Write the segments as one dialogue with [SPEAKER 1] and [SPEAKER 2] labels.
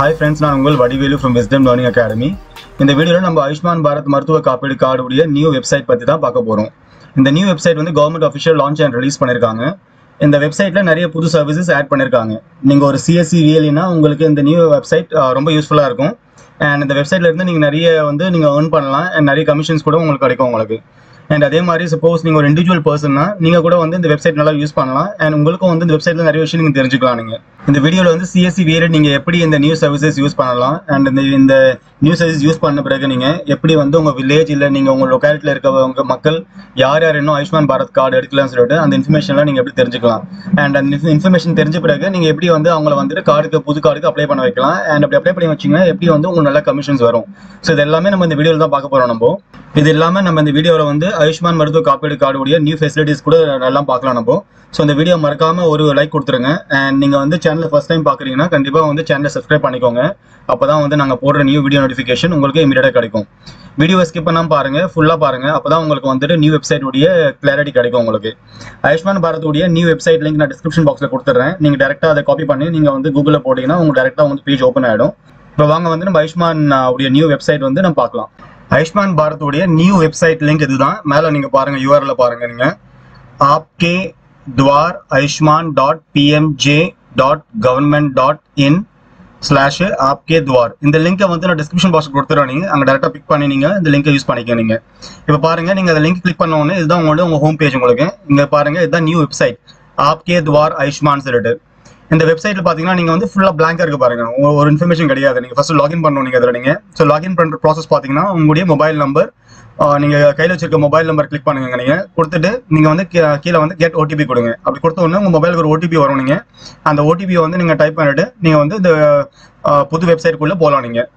[SPEAKER 1] hi friends நான் உங்கள் Vadivelu from Wisdom Learning Academy இந்த வீடியோவில் நம்ம ஆயுஷ்மான் பாரத் மருத்துவ காப்பீடு கார்டுடைய நியூ வெப்சைட் பற்றி தான் பார்க்க போகிறோம் இந்த நியூ வெப்சைட் வந்து government official launch and release பண்ணியிருக்காங்க இந்த வெப்சைட்டில் நிறைய புது சர்வீசஸ் ஆட் பண்ணியிருக்காங்க நீங்கள் ஒரு சிஎஸ்சி விஎல்னா உங்களுக்கு இந்த நியூ வெப்சைட் ரொம்ப யூஸ்ஃபுல்லாக இருக்கும் அண்ட் இந்த வெப்சைட்ல இருந்து நீங்கள் நிறைய வந்து நீங்கள் earn பண்ணலாம் அண்ட் நிறைய கமிஷன்ஸ் கூட உங்களுக்கு கிடைக்கும் உங்களுக்கு அண்ட் அதே மாதிரி சப்போஸ் நீங்கள் ஒரு இண்டிவிஜுவல் பர்சன்னா நீங்கள் கூட வந்து இந்த வெப்சைட் நல்லா யூஸ் பண்ணலாம் அண்ட் உங்களுக்கும் வந்து இந்த வெப்சைட்டில் நிறைய விஷயம் நீங்கள் தெரிஞ்சுக்கலாம் நீங்கள் இந்த வீடியோவில் வந்து சிஎஸ்சி வேறு நீங்கள் எப்படி இந்த நியூ சர்வீசஸ் யூஸ் பண்ணலாம் அண்ட் இந்த இந்த நியூ சர்வீஸ் யூஸ் பண்ண பிறகு நீங்கள் எப்படி வந்து உங்கள் வில்லேஜ் இல்லை நீங்கள் உங்கள் லொக்காலிட்டியில் இருக்கவங்க மக்கள் யார் யார் இன்னும் ஆயுஷ்மான் பாரத் கார்டு எடுக்கலாம்னு சொல்லிட்டு அந்த இன்ஃபர்மேஷன்லாம் நீங்கள் எப்படி தெரிஞ்சுக்கலாம் அண்ட் அந்த இன்ஃபர்மேஷன் தெரிஞ்ச பிறகு நீங்கள் எப்படி வந்து அவங்கள வந்துட்டு கார்டுக்கு புது கார்டுக்கு அப்ளை பண்ண வைக்கலாம் அண்ட் அப்படி அப்ளை பண்ணி வச்சிங்கன்னா எப்படி வந்து உங்களுக்கு நல்ல கமிஷன்ஸ் வரும் ஸோ இது எல்லாமே நம்ம இந்த வீடியோவில் தான் பார்க்க போகிறோம் நம்ம இது இல்லாமல் நம்ம இந்த வீடியோவில் வந்து ஆயுஷ்மான் மருத்துவ காப்பீடு கார்டுடைய நியூ ஃபெசிலிட்டிஸ் கூட எல்லாம் பார்க்கலாம் நம்ம ஸோ இந்த வீடியோ மறக்காம ஒரு லைக் கொடுத்துருங்க அண்ட் நீங்கள் வந்து சேனலை ஃபர்ஸ்ட் டைம் பார்க்குறீங்கன்னா கண்டிப்பாக வந்து சேனலை சப்ஸ்கிரைப் பண்ணிக்கோங்க அப்போ தான் வந்து நாங்கள் போடுற நியூ வீடியோ நோட்டிஃபிகேஷன் உங்களுக்கு இமீடியட்டாக கிடைக்கும் வீடியோவை ஸ்கிப் பண்ணாமல் பாருங்க ஃபுல்லாக பாருங்க அப்போ தான் உங்களுக்கு வந்துட்டு நியூ வெப்சைட் உடைய கிளாரிட்டி கிடைக்கும் உங்களுக்கு ஆயுஷ்மான் பாரத் உடைய நியூ வெப்சைட் லிங்க் நான் டிஸ்கிரிப்ஷன் பாக்ஸில் கொடுத்துட்றேன் நீங்கள் டேரெக்டாக அதை காப்பி பண்ணி நீங்கள் வந்து கூகுளில் போட்டிங்கன்னா உங்களுக்கு டேரெக்டாக வந்து பேஜ் ஓப்பன் ஆகிடும் இப்போ வாங்க வந்து நம்ம ஆயுஷ்மான் ஆஹ், உடைய நியூ வெப்சைட் வந்து நம்ம பார்க்கலாம் ஆயுஷ்மான் பாரத் உடைய நியூ வெப்சைட் லிங்க் இதுதான் மேலே நீங்கள் பாருங்க யூஆர்ல பாருங்க நீங்கள் Aapke Dwar Ayushman dot P M J dot government dot in slash Aapke Dwar இந்த லிங்கை வந்து நான் டிஸ்கிரிப்ஷன் பாக்ஸ் கொடுத்துறேன் நீங்கள் அங்கே டேரெக்டாக பிக் பண்ணி நீங்கள் இந்த லிங்கை யூஸ் பண்ணிக்க நீங்கள் இப்போ பாருங்க நீங்கள் அந்த லிங்க் கிளிக் பண்ண உடனே இதுதான் உங்களோட உங்கள் ஹோம் பேஜ் உங்களுக்கு இங்கே பாருங்க இதுதான் நியூ வெப்சைட் ஆப்கே துவார் ஆயுஷ்மான் சொல்லிட்டு இந்த வெப்சைட்ல பாத்தீங்கன்னா நீங்க வந்து ஃபுல்லா பிளாங்கா இருக்கு பாருங்க உங்க ஒரு இன்ஃபர்மேஷன் கிடையாது நீங்க ஃபர்ஸ்ட் லாகின் பண்ணணும் நீங்க அதில் நீங்க ஸோ லாகின் பண்ற ப்ராசஸ் பாத்தீங்கன்னா உங்களுடைய மொபைல் நம்பர் நீங்க கையில வச்சிருக்க மொபைல் நம்பர் கிளிக் பண்ணுங்க நீங்க கொடுத்துட்டு நீங்க வந்து கீ- கீழே வந்து கெட் ஓடிபி கொடுங்க அப்படி கொடுத்த உடனே உங்க மொபைலுக்கு ஒரு ஓடிபி வரும் நீங்க அந்த ஓடிபியை வந்து நீங்க டைப் பண்ணிட்டு நீங்க வந்து இந்த அஹ், புது வெப்சைட்குள்ள போகலாம் நீங்க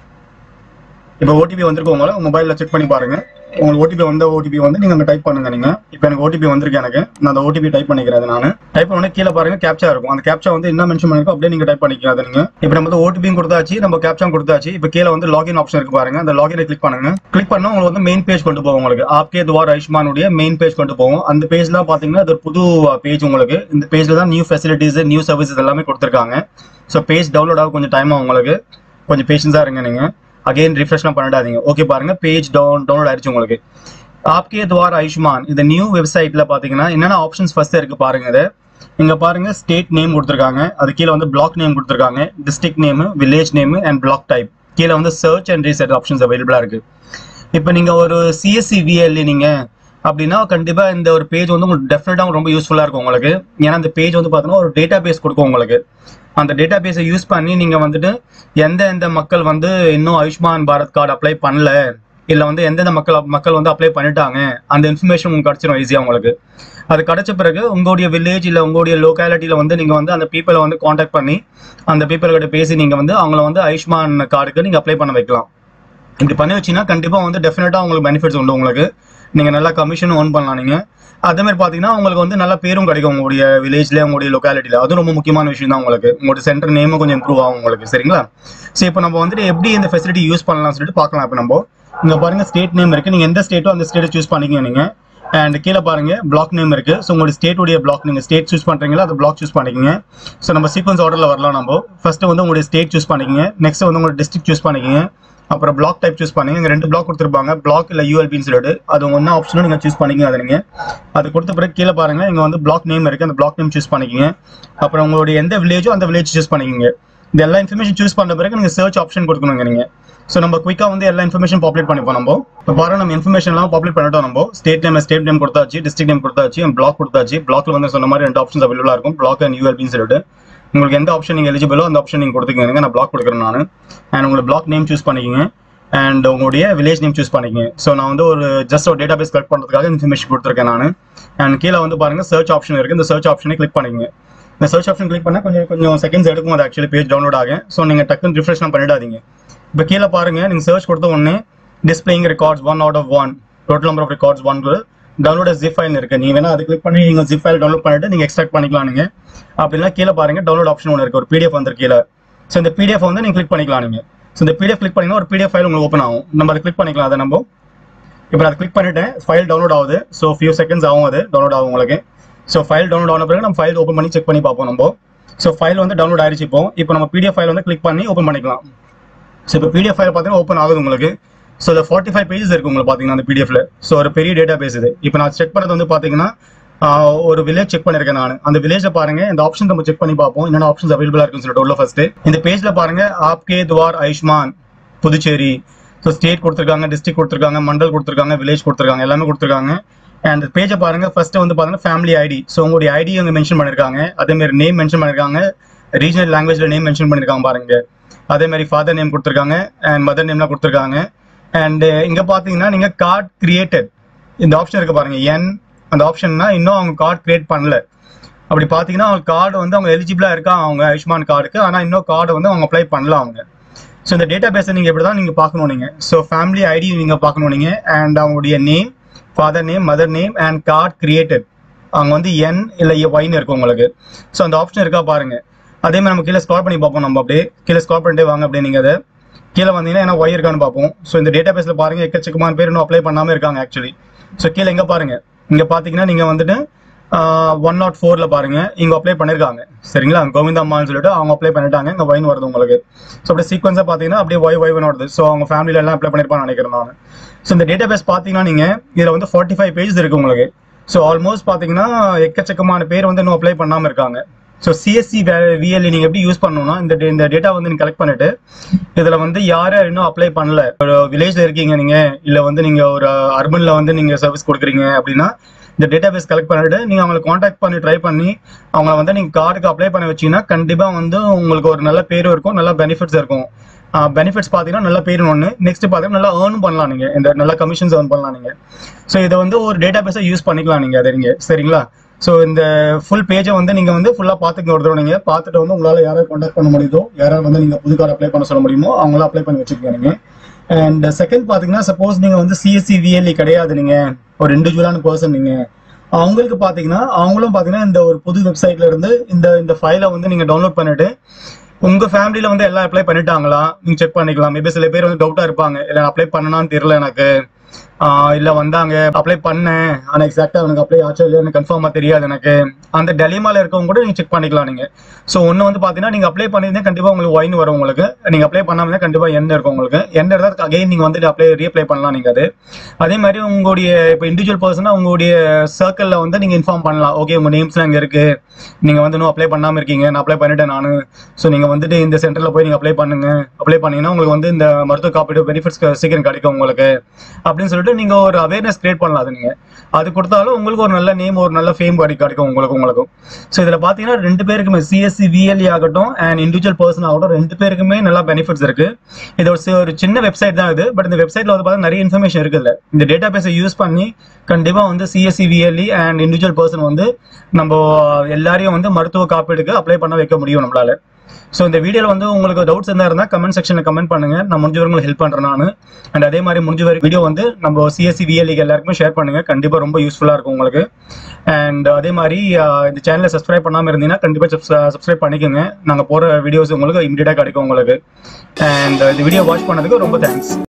[SPEAKER 1] இப்போ ஓடிபி வந்திருக்கு உங்களை மொபைலில் செக் பண்ணி பாருங்க உங்களுக்கு ஓடிபி வந்த ஓடிபி வந்து நீங்க டைப் பண்ணுங்க நீங்க இப்போ எனக்கு ஓடிபி வந்திருக்கு எனக்கு நான் அந்த ஓடிபி டைப் பண்ணிக்கிறேன் நான் டைப் பண்ண உடனே கீழே பாருங்க கேப்சா இருக்கும் அந்த கேப்சா வந்து என்ன மென்ஷன் பண்ணிருக்கோ அப்படியே நீங்க டைப் பண்ணிக்கலாம் அதை நீங்க இப்போ நம்ம வந்து ஓடிபியும் கொடுத்தாச்சு நம்ம கேப்சா கொடுத்தாச்சு இப்போ கீழே வந்து லாகின் ஆப்ஷன் இருக்கு பாருங்க அந்த லாகினை கிளிக் பண்ணுங்க கிளிக் பண்ணா உங்களுக்கு வந்து மெயின் பேஜ் கொண்டு போகும் உங்களுக்கு ஆப்கே துவார் ஆயுஷ்மானுடைய மெயின் பேஜ் கொண்டு போகும் அந்த பேஜ்லாம் பாத்தீங்கன்னா அது ஒரு புது பேஜ் உங்களுக்கு இந்த பேஜ்ல தான் நியூ ஃபெசிலிட்டிஸ் நியூ சர்வீசஸ் எல்லாமே கொடுத்துருக்காங்க ஸோ பேஜ் டவுன்லோட் ஆக கொஞ்சம் டைம் ஆகும் உங்களுக்கு கொஞ்சம் பேஷன்ஸா இருங்க நீங்க அகைன் ரிஃப்ரெஷ்லாம் பண்ணிடாதீங்க ஓகே பாருங்க பேஜ் டவுன் டவுன்லோட் ஆயிடுச்சு உங்களுக்கு ஆப்கே துவார் ஆயுஷ்மான் இந்த நியூ வெப்சைட்ல பாத்தீங்கன்னா என்னென்ன ஆப்ஷன்ஸ் ஃபர்ஸ்ட் இருக்கு பாருங்க இது இங்க பாருங்க ஸ்டேட் நேம் கொடுத்துருக்காங்க அது கீழே வந்து பிளாக் நேம் கொடுத்துருக்காங்க district name village name and block type கீழே வந்து சர்ச் அண்ட் ரீசெட் ஆப்ஷன்ஸ் அவைலபிளா இருக்கு இப்போ நீங்க ஒரு சிஎஸ்சி விஎல்இ நீங்க அப்படின்னா கண்டிப்பா இந்த ஒரு பேஜ் வந்து உங்களுக்கு டெஃபினட்டா ரொம்ப யூஸ்ஃபுல்லா இருக்கும் உங்களுக்கு ஏன்னா இந்த பேஜ் வந்து பார்த்தீங்கன்னா ஒரு டேட்டா பேஸ் கொடுக்கும் உங்களுக்கு அந்த டேட்டா பேஸை யூஸ் பண்ணி நீங்க வந்துட்டு எந்த எந்த மக்கள் வந்து இன்னும் ஆயுஷ்மான் பாரத் கார்டு அப்ளை பண்ணல இல்ல வந்து எந்தெந்த மக்கள் மக்கள் வந்து அப்ளை பண்ணிட்டாங்க அந்த இன்ஃபர்மேஷன் உங்களுக்கு கிடைச்சிடும் ஈஸியா உங்களுக்கு அது கிடைச்ச பிறகு உங்களுடைய வில்லேஜ் இல்ல உங்களுடைய லோக்காலிட்டியில வந்து நீங்க வந்து அந்த பீப்பிளை வந்து காண்டாக்ட் பண்ணி அந்த பீப்பிள் கிட்ட பேசி நீங்க வந்து அவங்கள வந்து ஆயுஷ்மான் கார்டுக்கு நீங்க அப்ளை பண்ண வைக்கலாம் இப்படி பண்ணி வச்சீங்கன்னா கண்டிப்பா வந்து டெஃபினட்டா உங்களுக்கு பெனிஃபிட்ஸ் உண்டு உங்களுக்கு நீங்க நல்லா கமிஷன் ஓன் பண்ணலாம் நீங்க அதே மாதிரி பாத்தீங்கன்னா உங்களுக்கு வந்து நல்ல பேரும் கிடைக்கும் உங்களுடைய வில்லேஜ்ல உங்களுடைய லொக்காலிட்டியில அதுவும் ரொம்ப முக்கியமான விஷயம் தான் உங்களுக்கு உங்களுடைய சென்டர் நேமும் கொஞ்சம் இம்ப்ரூவ் ஆகும் உங்களுக்கு சரிங்களா சரி இப்போ நம்ம வந்துட்டு எப்படி இந்த ஃபெசிலிட்டி யூஸ் பண்ணலாம் சொல்லிட்டு பார்க்கலாம் இப்போ நம்ம இங்க பாருங்க ஸ்டேட் நேம் இருக்கு நீங்க எந்த ஸ்டேட்டோ அந்த ஸ்டேட்டை சூஸ் பண்ணிக்கங்க நீங்க அண்ட் கீழே பாருங்க பிளாக் நேம் இருக்கு ஸோ உங்களுடைய ஸ்டேட்டுடைய பிளாக் நீங்க ஸ்டேட் சூஸ் பண்றீங்களா அந்த பிளாக் சூஸ் பண்ணிக்கங்க ஸோ நம்ம சீக்வன்ஸ் ஆர்டர்ல வரலாம் நம்ம ஃபர்ஸ்ட் வந்து உங்களுடைய ஸ்டேட் சூஸ் பண்ணிக்கங்க நெக்ஸ்ட் வந்து உங்களுடைய டிஸ்ட்ரிக்ட் சூஸ் பண்ணிக்கங்க அப்புறம் பிளாக் டைப் சூஸ் பண்ணுங்க இங்க ரெண்டு பிளாக் கொடுத்துருப்பாங்க பிளாக் இல்ல யூஎல்பின்னு சொல்லிட்டு அது ஒன்ன ஆப்ஷனும் நீங்க சூஸ் பண்ணிக்கங்க அதை நீங்க அது கொடுத்த பிறகு கீழே பாருங்க இங்க வந்து பிளாக் நேம் இருக்கு அந்த பிளாக் நேம் சூஸ் பண்ணிக்கங்க அப்புறம் உங்களுடைய எந்த வில்லேஜோ அந்த வில்லேஜ் சூஸ் பண்ணிக்கங்க இந்த எல்லா இன்ஃபர்மேஷன் சூஸ் பண்ண பிறகு நீங்க சர்ச் ஆப்ஷன் கொடுக்கணுங்க நீங்க ஸோ நம்ம குயிக்கா வந்து எல்லா இன்ஃபர்மேஷன் பாப்புலேட் பண்ணிப்போம் நம்ம இப்போ பாருங்க நம்ம இன்ஃபர்மேஷன் எல்லாம் பாப்புலேட் பண்ணிட்டோம் நம்ம ஸ்டேட் நேம் ஸ்டேட் நேம் கொடுத்தாச்சு டிஸ்ட்ரிக்ட் நேம் கொடுத்தாச்சு பிளாக் கொடுத்தாச்சு பிளாக்ல வந்து சொன்ன மாதிரி ரெண்டு ஆப்ஷன்ஸ் அவைலபிளா இருக்கும் பிளாக் அண்ட் யூஎல்பின்னு சொல்லிட்டு உங்களுக்கு எந்த ஆப்ஷன் நீங்க எலிஜிபிளோ அந்த ஆப்ஷன் நீங்க கொடுத்துக்கங்க நான் பிளாக் கொடுக்குறேன் நான் அண்ட் உங்களுக்கு பிளாக் நேம் சூஸ் பண்ணிக்கங்க அண்ட் உங்களுடைய வில்லேஜ் நேம் சூஸ் பண்ணிக்கங்க ஸோ நான் வந்து ஒரு ஜஸ்ட் ஒரு டேட்டா பேஸ் கலெக்ட் பண்ணுறதுக்காக இன்ஃபர்மேஷன் கொடுத்துருக்கேன் நான் அண்ட் கீழே வந்து பாருங்க சர்ச் ஆப்ஷன் இருக்கு இந்த சர்ச் ஆப்ஷனை கிளிக் பண்ணிக்கங்க இந்த சர்ச் ஆப்ஷன் கிளிக் பண்ணால் கொஞ்சம் கொஞ்சம் செகண்ட்ஸ் எடுக்கும் அது ஆக்சுவலி பேஜ் டவுன்லோட் ஆகும் ஸோ நீங்கள் டக்குன்னு ரிஃப்ரெஷ்லாம் பண்ணிடாதீங்க இப்போ கீழே பாருங்க நீங்கள் சர்ச் கொடுத்த உடனே displaying records one out of one total number of records one download zip file இருக்கு நீங்க வேணா அது கிளிக் பண்ணி நீங்க ஜிப் ஃபைல் டவுன்லோட் பண்ணிட்டு நீங்க எக்ஸ்ட்ராக்ட் பண்ணிக்கலாம் நீங்க அப்படின்னா கீழே பாருங்க டவுன்லோட் ஆப்ஷன் ஒன்று இருக்கு ஒரு பிடிஎஃப் வந்து கீழே ஸோ இந்த பிடிஎஃப் வந்து நீங்க கிளிக் பண்ணிக்கலாம் நீங்க ஸோ இந்த பிடிஎஃப் கிளிக் பண்ணீங்கன்னா ஒரு பிடிஎஃப் ஃபைல் உங்களுக்கு ஓப்பன் ஆகும் நம்ம அதை கிளிக் பண்ணிக்கலாம் அதை நம்ம இப்போ அதை கிளிக் பண்ணிட்டேன் ஃபைல் டவுன்லோட் ஆகுது ஸோ ஃபியூ செகண்ட்ஸ் ஆகும் அது டவுன்லோட் ஆகும் உங்களுக்கு ஸோ ஃபைல் டவுன்லோட் ஆன பிறகு நம்ம ஃபைல் ஓப்பன் பண்ணி செக் பண்ணி பார்ப்போம் நம்ம ஸோ ஃபைல் வந்து டவுன்லோட் ஆயிடுச்சு இப்போ இப்போ நம்ம பிடிஎஃப் ஃபைல் வந்து கிளிக் பண்ணி ஓப்பன் பண்ணிக்கலாம் ஸோ இப்போ பிடிஎஃப் ஃபைல் பார்த்தீங்கன்னா ஓப்பன் ஆகுது உங்களுக்கு ஸோ இந்த ஃபார்ட்டி ஃபைவ் பேஜஸ் இருக்கு உங்களுக்கு பார்த்தீங்கன்னா அந்த பிடிஎஃப்ல ஸோ ஒரு பெரிய டேட்டா பேஸ் இது இப்போ நான் செக் பண்ணது வந்து பார்த்தீங்கன்னா ஆஹ், ஒரு வில்லேஜ் செக் பண்ணிருக்கேன் நான் அந்த வில்லேஜ்ல பாருங்க இந்த ஆப்ஷன் நம்ம செக் பண்ணி பார்ப்போம் என்னென்ன ஆப்ஷன்ஸ் அவைலபிளா இருக்குன்னு சொல்லிட்டு உள்ள ஃபர்ஸ்ட் இந்த பேஜ்ல பாருங்க ஆப்கே துவார் ஆயுஷ்மான் புதுச்சேரி ஸோ ஸ்டேட் கொடுத்துருக்காங்க டிஸ்ட்ரிக்ட் கொடுத்துருக்காங்க மண்டல் கொடுத்துருக்காங்க வில்லேஜ் கொடுத்துருக்காங்க எல்லாமே கொடுத்துருக்காங்க அண்ட் பேஜை பாருங்க ஃபர்ஸ்ட் வந்து பாத்தீங்கன்னா ஃபேமிலி ஐடி ஸோ உங்களுடைய ஐடி அங்கே மென்ஷன் பண்ணிருக்காங்க அதே மாதிரி நேம் மென்ஷன் பண்ணிருக்காங்க ரீஜனல் லாங்குவேஜ்ல நேம் மென்ஷன் பண்ணிருக்காங்க பாருங்க அதே மாதிரி ஃபாதர் நேம் கொடுத்துருக்காங்க அண்ட் மதர் நேம்லாம் கொடுத்துருக்காங்க அண்ட் இங்க பாத்தீங்கன்னா நீங்க கார்டு கிரியேட்டட் இந்த ஆப்ஷன் இருக்கு பாருங்க என் அந்த ஆப்ஷன்னா இன்னும் அவங்க கார்டு கிரியேட் பண்ணல அப்படி பாத்தீங்கன்னா அவங்க கார்டு வந்து அவங்க எலிஜிபிளா இருக்கா அவங்க ஆயுஷ்மான் கார்டுக்கு ஆனா இன்னும் கார்டு வந்து அவங்க அப்ளை பண்ணல அவங்க ஸோ இந்த டேட்டா பேஸை நீங்க இப்படி தான் நீங்க பார்க்கணும் நீங்க ஸோ ஃபேமிலி ஐடி நீங்க பார்க்கணும் நீங்க அண்ட் அவங்களுடைய name father name mother name and card created அவங்க வந்து என் இல்லை ஒய்னு இருக்கும் உங்களுக்கு ஸோ அந்த ஆப்ஷன் இருக்கா பாருங்க அதே மாதிரி நம்ம கீழே ஸ்கார் பண்ணி பார்ப்போம் நம்ம அப்படியே கீழே ஸ்கார் பண்ணிட்டே வாங்க அப்படியே நீங்க அதை கீழே வந்தீங்கன்னா என்ன ஒய் இருக்கான்னு பார்ப்போம் ஸோ இந்த டேட்டா பேஸ்ல பாருங்க எக்கச்சக்கமான பேர் இன்னும் அப்ளை பண்ணாம இருக்காங்க ஆக்சுவலி ஸோ கீழே எங்க பாருங்க இங்க பாத்தீங்கன்னா நீங்க வந்துட்டு ஒன் நாட் ஃபோர்ல பாருங்க இங்க அப்ளை பண்ணிருக்காங்க சரிங்களா கோவிந்தா அம்மான்னு சொல்லிட்டு அவங்க அப்ளை பண்ணிட்டாங்க இங்க ஒயின் வருது உங்களுக்கு ஸோ அப்படியே சீக்வன்ஸா பாத்தீங்கன்னா அப்படியே ஒய் ஒய் வருது ஸோ அவங்க ஃபேமிலில எல்லாம் அப்ளை பண்ணிருப்பான்னு நினைக்கிறேன் நான் ஸோ இந்த டேட்டா பேஸ் பாத்தீங்கன்னா நீங்க இதுல வந்து ஃபார்ட்டி ஃபைவ் பேஜஸ் இருக்கு உங்களுக்கு ஸோ ஆல்மோஸ்ட் பாத்தீங்கன்னா எக்கச்சக்கமான பேர் வந்து இன்னும் அப்ளை பண்ணாம இருக்காங்க ஸோ சிஎஸ்சி விஎல்இ நீங்க எப்படி யூஸ் பண்ணணும்னா இந்த da- இந்த டேட்டா வந்து நீங்க கலெக்ட் பண்ணிட்டு இதுல வந்து யார் யார் இன்னும் அப்ளை பண்ணல ஒரு வில்லேஜ்ல இருக்கீங்க நீங்க இல்ல வந்து நீங்க ஒரு அர்பன்ல வந்து நீங்க சர்வீஸ் கொடுக்குறீங்க அப்படின்னா இந்த டேட்டா பேஸ் கலெக்ட் பண்ணிட்டு நீங்க அவங்களை காண்டாக்ட் பண்ணி ட்ரை பண்ணி அவங்கள வந்து நீங்க கார்டுக்கு அப்ளை பண்ண வச்சீங்கன்னா கண்டிப்பா வந்து உங்களுக்கு ஒரு நல்ல பேரும் இருக்கும் நல்ல பெனிஃபிட்ஸ் இருக்கும் பெனிஃபிட்ஸ் பார்த்தீங்கன்னா நல்ல பேர் ஒன்று நெக்ஸ்ட் பார்த்தீங்கன்னா நல்லா ஏர்ன் பண்ணலாம் நீங்க இந்த நல்ல கமிஷன்ஸ் ஏர்ன் பண்ணலாம் நீங்க ஸோ இதை வந்து ஒரு டேட்டா பேஸை யூஸ் பண்ணிக்கலாம் நீங்க அதை நீங்க சரிங்களா ஸோ இந்த ஃபுல் பேஜை வந்து நீங்க வந்து ஃபுல்லா பார்த்துக்க ஒரு தடவை நீங்க பார்த்துட்டு வந்து உங்களால யாரை காண்டாக்ட் பண்ண முடியுதோ யாராவது வந்து நீங்க புது கார்டு அப்ளை பண்ண சொல்ல முடியுமோ அவங்கள அப்ளை பண்ணி வச்சுக்கோங்க நீங்க அண்ட் செகண்ட் பாத்தீங்கன்னா சப்போஸ் நீங்க வந்து சிஎஸ்சி விஎல்இ கிடையாது நீங்க ஒரு இண்டிவிஜுவலான பர்சன் நீங்க அவங்களுக்கு பாத்தீங்கன்னா அவங்களும் பாத்தீங்கன்னா இந்த ஒரு புது வெப்சைட்ல இருந்து இந்த இந்த ஃபைலை வந்து நீங்க டவுன்லோட் பண்ணிட்டு உங்க ஃபேமிலில வந்து எல்லாம் அப்ளை பண்ணிட்டாங்களா நீங்க செக் பண்ணிக்கலாம் மேபி சில பேர் வந்து டவுட்டா இருப்பாங்க இல்ல அப்ளை பண்ணனான்னு தெரியல எனக்கு ஆஹ் இல்ல வந்தாங்க அப்ளை பண்ணேன் ஆனா எக்ஸாக்டா எனக்கு அப்ளை ஆச்சோ இல்லையா எனக்கு கன்ஃபார்மா தெரியாது எனக்கு அந்த டெலிமால இருக்கவங்க கூட நீங்க செக் பண்ணிக்கலாம் நீங்க சோ ஒன்னு வந்து பாத்தீங்கன்னா நீங்க அப்ளை பண்ணிருந்தா கண்டிப்பா உங்களுக்கு ஒயின் வரும் உங்களுக்கு நீங்க அப்ளை பண்ணாம இருந்தா கண்டிப்பா என் இருக்கும் உங்களுக்கு என் இருந்தா அகைன் நீங்க வந்து அப்ளை ரீஅப்ளை பண்ணலாம் நீங்க அது அதே மாதிரி உங்களுடைய இப்போ இண்டிவிஜுவல் பர்சனா உங்களுடைய சர்க்கிள்ல வந்து நீங்க இன்ஃபார்ம் பண்ணலாம் ஓகே உங்க நேம்ஸ்லாம் இங்க இருக்கு நீங்க வந்து இன்னும் அப்ளை பண்ணாம இருக்கீங்க நான் அப்ளை பண்ணிட்டேன் நானு ஸோ நீங்க வந்துட்டு இந்த சென்டர்ல போய் நீங்க அப்ளை பண்ணுங்க அப்ளை பண்ணீங்கன்னா உங்களுக்கு வந்து இந்த மருத்துவ காப்பீடு பெனிஃபிட்ஸ் சீக்கிரம் கிடைக்கும் உங்களுக்கு அப்படின்னு சொல்லிட்டு நீங்க ஒரு அவேர்னஸ் கிரியேட் பண்ணலாம் அது நீங்க அது கொடுத்தாலும் உங்களுக்கு ஒரு நல்ல நேம் ஒரு நல்ல ஃபேம் கிடைக்கும் உங்களுக்கு உங்களுக்கும் ஸோ இதுல பாத்தீங்கன்னா ரெண்டு பேருக்குமே சிஎஸ்சி விஎல்இ ஆகட்டும் அண்ட் இண்டிவிஜுவல் பர்சன் ஆகட்டும் ரெண்டு பேருக்குமே நல்லா பெனிஃபிட்ஸ் இருக்கு இது ஒரு சி- ஒரு சின்ன வெப்சைட் தான் இது பட் இந்த வெப்சைட்ல வந்து பார்த்தா நிறைய இன்ஃபர்மேஷன் இருக்குல்ல இந்த டேட்டா பேஸை யூஸ் பண்ணி கண்டிப்பா வந்து CSC VLE and individual person வந்து நம்ம எல்லாரையும் வந்து மருத்துவ காப்பீடுக்கு அப்ளை பண்ண வைக்க முடியும் நம்மளால ஸோ இந்த வீடியோல வந்து உங்களுக்கு டவுட்ஸ் இருந்தா இருந்தால் கமெண்ட் செக்ஷன்ல கமெண்ட் பண்ணுங்க நான் முடிஞ்ச வரை உங்களுக்கு ஹெல்ப் பண்றேன் நான் அண்ட் அதே மாதிரி முடிஞ்ச வரை வீடியோ வந்து நம்ம சிஎஸ்சி விஎல்இக்கு எல்லாருக்குமே ஷேர் பண்ணுங்க கண்டிப்பா ரொம்ப யூஸ்ஃபுல்லா இருக்கும் உங்களுக்கு அண்ட் அதே மாதிரி ஆஹ், இந்த சேனலை சப்ஸ்கிரைப் பண்ணாம இருந்தீங்கன்னா கண்டிப்பா சப்ஸ்கிரைப் பண்ணிக்கோங்க நாங்க போற வீடியோஸ் உங்களுக்கு இமீடியட்டா கிடைக்கும் உங்களுக்கு அண்ட் இந்த வீடியோ வாட்ச் பண்ணதுக்கு ரொம்ப தேங்க்ஸ்